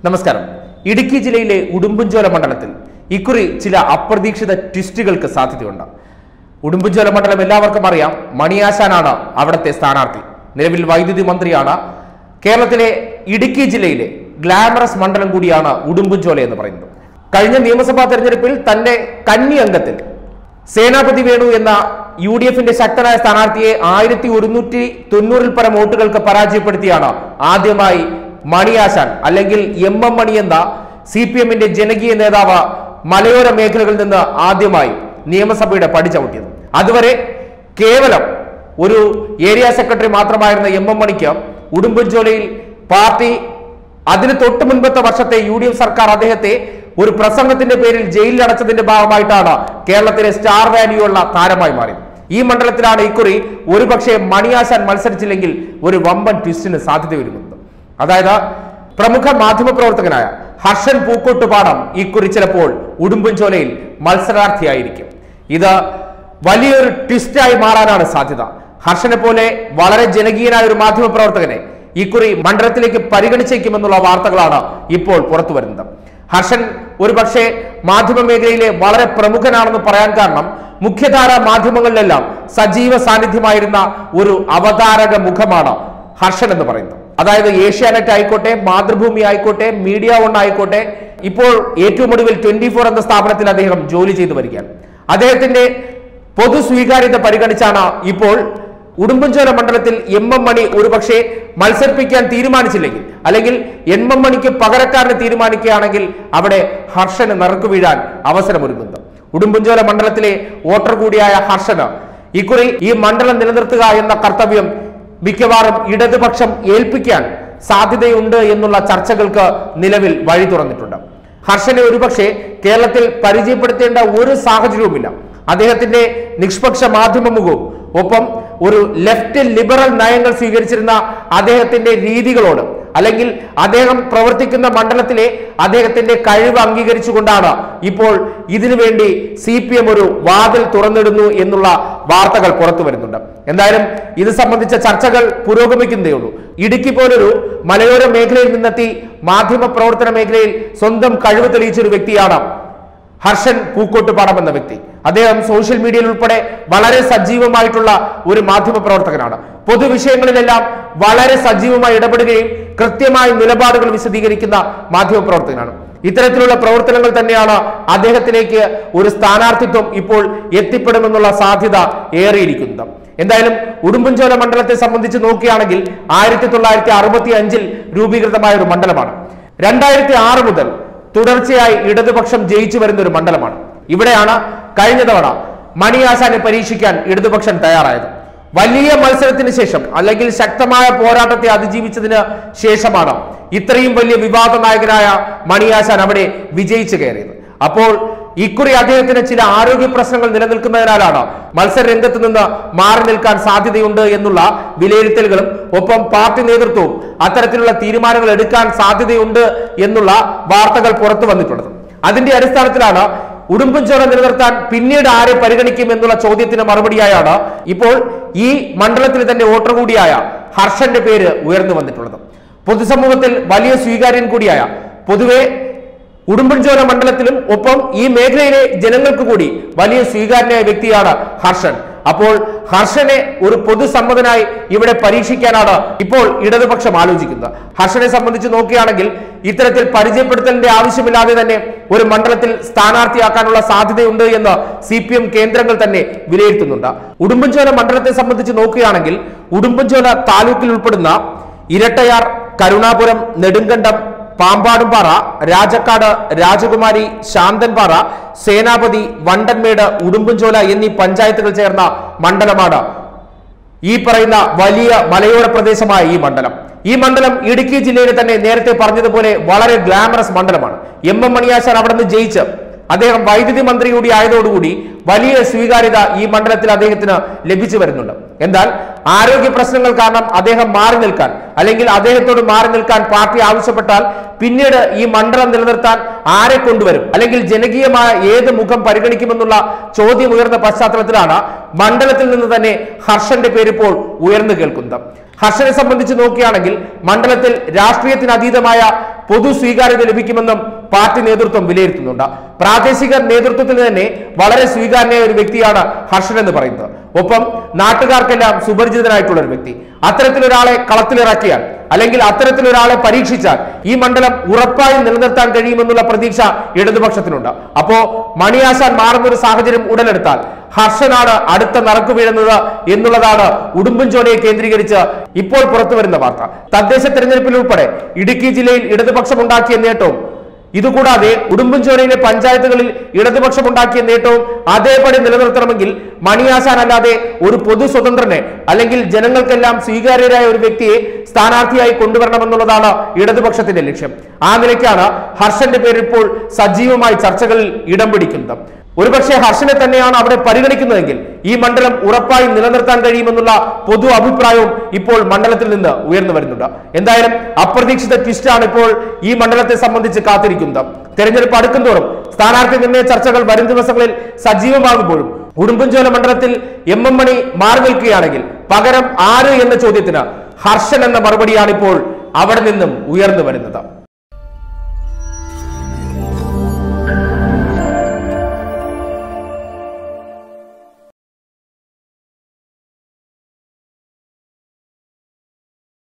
നമസ്കാരം ഇടുക്കി ജില്ലയിലെ ഉടുമ്പൻചോല മണ്ഡലത്തിൽ ഇക്കുറി ചില അപ്രതീക്ഷിത ട്വിസ്റ്റുകൾക്ക് സാധ്യതയുണ്ട് ഉടുമ്പൻചോല മണ്ഡലം എല്ലാവർക്കും അറിയാം മണിയാശാനാണ് അവിടുത്തെ സ്ഥാനാർത്ഥി നിലവിൽ വൈദ്യുതി മന്ത്രിയാണ് കേരളത്തിലെ ഇടുക്കി ജില്ലയിലെ ഗ്ലാമറസ് മണ്ഡലം കൂടിയാണ് ഉടുമ്പൻചോല എന്ന് പറയുന്നത് കഴിഞ്ഞ നിയമസഭാ തെരഞ്ഞെടുപ്പിൽ തന്റെ കന്നി അംഗത്തിൽ സേനാപതി വേണു എന്ന യു ഡി എഫിന്റെ ശക്തനായ സ്ഥാനാർത്ഥിയെ ആയിരത്തി ഒരുന്നൂറ്റി തൊണ്ണൂറിൽ പരം വോട്ടുകൾക്ക് പരാജയപ്പെടുത്തിയാണ് ആദ്യമായി മണിയാശാൻ അല്ലെങ്കിൽ എം എം മണി എന്ന സി പി എമ്മിന്റെ ജനകീയ നേതാവ് മലയോര മേഖലകളിൽ നിന്ന് ആദ്യമായി നിയമസഭയുടെ പടി ചവിട്ടിയത് അതുവരെ കേവലം ഒരു ഏരിയ സെക്രട്ടറി മാത്രമായിരുന്ന എം എം മണിക്ക് ഉടുമ്പൻചോലയിൽ പാർട്ടി അതിന് തൊട്ട് മുൻപത്തെ വർഷത്തെ യു ഡി എഫ് സർക്കാർ അദ്ദേഹത്തെ ഒരു പ്രസംഗത്തിന്റെ പേരിൽ ജയിലിൽ അടച്ചതിന്റെ ഭാഗമായിട്ടാണ് കേരളത്തിലെ സ്റ്റാർ വാല്യൂയുള്ള താരമായി മാറിയത് ഈ മണ്ഡലത്തിലാണ് ഇക്കുറി ഒരുപക്ഷെ മണിയാശാൻ മത്സരിച്ചില്ലെങ്കിൽ ഒരു വമ്പൻ ട്വിസ്റ്റിന് സാധ്യത വരുന്നത് അതായത് പ്രമുഖ മാധ്യമപ്രവർത്തകനായ ഹർഷൻ പൂക്കോട്ടുപാടം ഇക്കുറി ചിലപ്പോൾ ഉടുമ്പൻചോലയിൽ മത്സരാർത്ഥിയായിരിക്കും ഇത് വലിയൊരു ട്വിസ്റ്റായി മാറാനാണ് സാധ്യത ഹർഷനെ പോലെ വളരെ ജനകീയനായ ഒരു മാധ്യമപ്രവർത്തകനെ ഇക്കുറി മണ്ഡലത്തിലേക്ക് പരിഗണിച്ചേക്കുമെന്നുള്ള വാർത്തകളാണ് ഇപ്പോൾ പുറത്തു വരുന്നത് ഹർഷൻ ഒരുപക്ഷെ മാധ്യമ മേഖലയിലെ വളരെ പ്രമുഖനാണെന്ന് പറയാൻ കാരണം മുഖ്യധാര മാധ്യമങ്ങളിലെല്ലാം സജീവ സാന്നിധ്യമായിരുന്ന ഒരു അവതാരക മുഖമാണ് ഹർഷൻ എന്ന് പറയുന്നത് അതായത് ഏഷ്യാനെറ്റ് ആയിക്കോട്ടെ മാതൃഭൂമി ആയിക്കോട്ടെ മീഡിയ വൺ ആയിക്കോട്ടെ ഇപ്പോൾ ഏറ്റവും ഒടുവിൽ ട്വന്റി ഫോർ എന്ന സ്ഥാപനത്തിൽ അദ്ദേഹം ജോലി ചെയ്തു വരികയാണ് അദ്ദേഹത്തിന്റെ പൊതു സ്വീകാര്യത പരിഗണിച്ചാണ് ഇപ്പോൾ ഉടുമ്പൻചോല മണ്ഡലത്തിൽ എം എം മണി ഒരുപക്ഷെ മത്സരിപ്പിക്കാൻ തീരുമാനിച്ചില്ലെങ്കിൽ അല്ലെങ്കിൽ എം എം മണിക്ക് പകരക്കാരനെ തീരുമാനിക്കുകയാണെങ്കിൽ അവിടെ ഹർഷന് നറുക്കു വീഴാൻ അവസരമൊരുങ്ങുന്നത് ഉടുമ്പൻചോല മണ്ഡലത്തിലെ വോട്ടർ കൂടിയായ ഹർഷന് ഇക്കുറി ഈ മണ്ഡലം നിലനിർത്തുക എന്ന കർത്തവ്യം മിക്കവാറും ഇടതുപക്ഷം ഏൽപ്പിക്കാൻ സാധ്യതയുണ്ട് എന്നുള്ള ചർച്ചകൾക്ക് നിലവിൽ വഴി തുറന്നിട്ടുണ്ട് ഹർഷനെ ഒരുപക്ഷെ കേരളത്തിൽ പരിചയപ്പെടുത്തേണ്ട ഒരു സാഹചര്യവുമില്ല അദ്ദേഹത്തിന്റെ നിഷ്പക്ഷ മാധ്യമ മുഖവും ഒപ്പം ഒരു ലെഫ്റ്റ് ലിബറൽ നയങ്ങൾ സ്വീകരിച്ചിരുന്ന അദ്ദേഹത്തിന്റെ രീതികളോട് അല്ലെങ്കിൽ അദ്ദേഹം പ്രവർത്തിക്കുന്ന മണ്ഡലത്തിലെ അദ്ദേഹത്തിന്റെ കഴിവ് അംഗീകരിച്ചുകൊണ്ടാണ് ഇപ്പോൾ ഇതിനു വേണ്ടി സി പി എം ഒരു വാതിൽ തുറന്നിടുന്നു എന്നുള്ള വാർത്തകൾ പുറത്തു വരുന്നുണ്ട് എന്തായാലും ഇത് സംബന്ധിച്ച ചർച്ചകൾ പുരോഗമിക്കുന്നതേ ഉള്ളൂ ഇടുക്കി പോലൊരു മലയോര മേഖലയിൽ നിന്നെത്തി മാധ്യമ പ്രവർത്തന മേഖലയിൽ സ്വന്തം കഴിവ് തെളിയിച്ച ഒരു വ്യക്തിയാണ് ഹർഷൻ പൂക്കോട്ടുപാടം എന്ന വ്യക്തി അദ്ദേഹം സോഷ്യൽ മീഡിയയിൽ ഉൾപ്പെടെ വളരെ സജീവമായിട്ടുള്ള ഒരു മാധ്യമ പ്രവർത്തകനാണ് പൊതുവിഷയങ്ങളിലെല്ലാം വളരെ സജീവമായി ഇടപെടുകയും കൃത്യമായ നിലപാടുകൾ വിശദീകരിക്കുന്ന മാധ്യമ പ്രവർത്തകനാണ് ഇത്തരത്തിലുള്ള പ്രവർത്തനങ്ങൾ തന്നെയാണ് അദ്ദേഹത്തിലേക്ക് ഒരു സ്ഥാനാർത്ഥിത്വം ഇപ്പോൾ എത്തിപ്പെടുമെന്നുള്ള സാധ്യത ഏറിയിരിക്കുന്നത് എന്തായാലും ഉടുമ്പൻചോല മണ്ഡലത്തെ സംബന്ധിച്ച് നോക്കുകയാണെങ്കിൽ ആയിരത്തി തൊള്ളായിരത്തി അറുപത്തി അഞ്ചിൽ രൂപീകൃതമായ ഒരു മണ്ഡലമാണ് രണ്ടായിരത്തി ആറ് മുതൽ തുടർച്ചയായി ഇടതുപക്ഷം ജയിച്ചു വരുന്ന ഒരു മണ്ഡലമാണ് ഇവിടെയാണ് കഴിഞ്ഞ തവണ മണിയാശാനെ പരീക്ഷിക്കാൻ ഇടതുപക്ഷം തയ്യാറായത് വലിയ മത്സരത്തിന് ശേഷം അല്ലെങ്കിൽ ശക്തമായ പോരാട്ടത്തെ അതിജീവിച്ചതിന് ശേഷമാണ് ഇത്രയും വലിയ വിവാദ നായകനായ മണിയാശാൻ അവിടെ വിജയിച്ചു കയറിയത് അപ്പോൾ ഇക്കുറി അദ്ദേഹത്തിന് ചില ആരോഗ്യ പ്രശ്നങ്ങൾ നിലനിൽക്കുന്നതിനാലാണ് മത്സര രംഗത്ത് നിന്ന് മാറി നിൽക്കാൻ സാധ്യതയുണ്ട് എന്നുള്ള വിലയിരുത്തലുകളും ഒപ്പം പാർട്ടി നേതൃത്വവും അത്തരത്തിലുള്ള തീരുമാനങ്ങൾ എടുക്കാൻ സാധ്യതയുണ്ട് എന്നുള്ള വാർത്തകൾ പുറത്തു വന്നിട്ടുള്ളത് അതിന്റെ അടിസ്ഥാനത്തിലാണ് ഉടുമ്പൻചോല നിലനിർത്താൻ പിന്നീട് ആരെ പരിഗണിക്കും എന്നുള്ള ചോദ്യത്തിന് മറുപടിയായാണ് ഇപ്പോൾ ഈ മണ്ഡലത്തിൽ തന്നെ വോട്ടർ കൂടിയായ ഹർഷന്റെ പേര് ഉയർന്നു വന്നിട്ടുള്ളത് പൊതുസമൂഹത്തിൽ വലിയ സ്വീകാര്യൻ കൂടിയായ പൊതുവെ ഉടുമ്പൻചോല മണ്ഡലത്തിലും ഒപ്പം ഈ മേഖലയിലെ ജനങ്ങൾക്ക് കൂടി വലിയ സ്വീകാര്യനായ വ്യക്തിയാണ് ഹർഷൻ അപ്പോൾ ഹർഷനെ ഒരു പൊതുസമ്മതനായി ഇവിടെ പരീക്ഷിക്കാനാണ് ഇപ്പോൾ ഇടതുപക്ഷം ആലോചിക്കുന്നത് ഹർഷനെ സംബന്ധിച്ച് നോക്കുകയാണെങ്കിൽ ഇത്തരത്തിൽ പരിചയപ്പെടുത്തലിന്റെ ആവശ്യമില്ലാതെ തന്നെ ഒരു മണ്ഡലത്തിൽ സ്ഥാനാർത്ഥിയാക്കാനുള്ള സാധ്യതയുണ്ട് എന്ന് സി പി എം കേന്ദ്രങ്ങൾ തന്നെ വിലയിരുത്തുന്നുണ്ട് ഉടുമ്പൻചോല മണ്ഡലത്തെ സംബന്ധിച്ച് നോക്കുകയാണെങ്കിൽ ഉടുമ്പൻചോല താലൂക്കിൽ ഉൾപ്പെടുന്ന ഇരട്ടയാർ കരുണാപുരം നെടുങ്കണ്ടം പാമ്പാടുംപാറ രാജക്കാട് രാജകുമാരി ശാന്തൻപാറ സേനാപതി വണ്ടൻമേട് ഉടുമ്പൻചോല എന്നീ പഞ്ചായത്തുകൾ ചേർന്ന മണ്ഡലമാണ് ഈ പറയുന്ന വലിയ മലയോര പ്രദേശമായ ഈ മണ്ഡലം ഈ മണ്ഡലം ഇടുക്കി ജില്ലയിലെ തന്നെ നേരത്തെ പറഞ്ഞതുപോലെ വളരെ ഗ്ലാമറസ് മണ്ഡലമാണ് എം എം മണിയാശാൻ അവിടെ നിന്ന് ജയിച്ച് അദ്ദേഹം വൈദ്യുതി മന്ത്രി കൂടി ആയതോടുകൂടി വലിയ സ്വീകാര്യത ഈ മണ്ഡലത്തിൽ അദ്ദേഹത്തിന് ലഭിച്ചു വരുന്നുണ്ട് എന്നാൽ ആരോഗ്യ പ്രശ്നങ്ങൾ കാരണം അദ്ദേഹം മാറി നിൽക്കാൻ അല്ലെങ്കിൽ അദ്ദേഹത്തോട് മാറി നിൽക്കാൻ പാർട്ടി ആവശ്യപ്പെട്ടാൽ പിന്നീട് ഈ മണ്ഡലം നിലനിർത്താൻ ആരെ കൊണ്ടുവരും അല്ലെങ്കിൽ ജനകീയമായ ഏത് മുഖം പരിഗണിക്കുമെന്നുള്ള ചോദ്യം ഉയർന്ന പശ്ചാത്തലത്തിലാണ് മണ്ഡലത്തിൽ നിന്ന് തന്നെ ഹർഷന്റെ പേര് ഇപ്പോൾ ഉയർന്നു കേൾക്കുന്നത് ഹർഷനെ സംബന്ധിച്ച് നോക്കുകയാണെങ്കിൽ മണ്ഡലത്തിൽ രാഷ്ട്രീയത്തിന് അതീതമായ പൊതു സ്വീകാര്യത ലഭിക്കുമെന്നും പാർട്ടി നേതൃത്വം വിലയിരുത്തുന്നുണ്ട് പ്രാദേശിക നേതൃത്വത്തിന് തന്നെ വളരെ സ്വീകാര്യനായ ഒരു വ്യക്തിയാണ് ഹർഷൻ എന്ന് പറയുന്നത് ഒപ്പം നാട്ടുകാർക്കെല്ലാം സുപരിചിതനായിട്ടുള്ള ഒരു വ്യക്തി അത്തരത്തിലൊരാളെ കളത്തിലിറക്കിയാൽ അല്ലെങ്കിൽ അത്തരത്തിലൊരാളെ പരീക്ഷിച്ചാൽ ഈ മണ്ഡലം ഉറപ്പായും നിലനിർത്താൻ കഴിയുമെന്നുള്ള പ്രതീക്ഷ ഇടതുപക്ഷത്തിനുണ്ട് അപ്പോ മണിയാശാൻ മാറുന്ന ഒരു സാഹചര്യം ഉടലെടുത്താൽ ഹർഷനാണ് അടുത്ത നറുക്ക് വീഴുന്നത് എന്നുള്ളതാണ് ഉടുമ്പൻചോലയെ കേന്ദ്രീകരിച്ച് ഇപ്പോൾ പുറത്തു വരുന്ന വാർത്ത തദ്ദേശ തെരഞ്ഞെടുപ്പിൽ ഉൾപ്പെടെ ഇടുക്കി ജില്ലയിൽ ഇടതുപക്ഷം ഉണ്ടാക്കിയ നേട്ടവും ഇതുകൂടാതെ ഉടുമ്പൻചോലയിലെ പഞ്ചായത്തുകളിൽ ഇടതുപക്ഷം ഉണ്ടാക്കിയ നേട്ടവും അതേപടി നിലനിർത്തണമെങ്കിൽ മണിയാശാൻ അല്ലാതെ ഒരു പൊതു സ്വതന്ത്രനെ അല്ലെങ്കിൽ ജനങ്ങൾക്കെല്ലാം സ്വീകാര്യരായ ഒരു വ്യക്തിയെ സ്ഥാനാർത്ഥിയായി കൊണ്ടുവരണമെന്നുള്ളതാണ് ഇടതുപക്ഷത്തിന്റെ ലക്ഷ്യം ആ നിലയ്ക്കാണ് ഹർഷന്റെ പേര് ഇപ്പോൾ സജീവമായി ചർച്ചകളിൽ ഇടം പിടിക്കുന്നത് ഒരുപക്ഷെ ഹർഷനെ തന്നെയാണ് അവിടെ പരിഗണിക്കുന്നതെങ്കിൽ ഈ മണ്ഡലം ഉറപ്പായും നിലനിർത്താൻ കഴിയുമെന്നുള്ള പൊതു അഭിപ്രായവും ഇപ്പോൾ മണ്ഡലത്തിൽ നിന്ന് ഉയർന്നു വരുന്നുണ്ട് എന്തായാലും അപ്രതീക്ഷിത ട്വിസ്റ്റാണ് ഇപ്പോൾ ഈ മണ്ഡലത്തെ സംബന്ധിച്ച് കാത്തിരിക്കുന്നത് തെരഞ്ഞെടുപ്പ് അടുക്കുന്തോറും സ്ഥാനാർത്ഥി നിർണയ ചർച്ചകൾ വരും ദിവസങ്ങളിൽ സജീവമാകുമ്പോഴും ഉടുമ്പൻചോല മണ്ഡലത്തിൽ എം എം മണി മാറി നിൽക്കുകയാണെങ്കിൽ പകരം ആര് എന്ന ചോദ്യത്തിന് ഹർഷൻ എന്ന മറുപടിയാണ് ഇപ്പോൾ അവിടെ നിന്നും ഉയർന്നു വരുന്നത്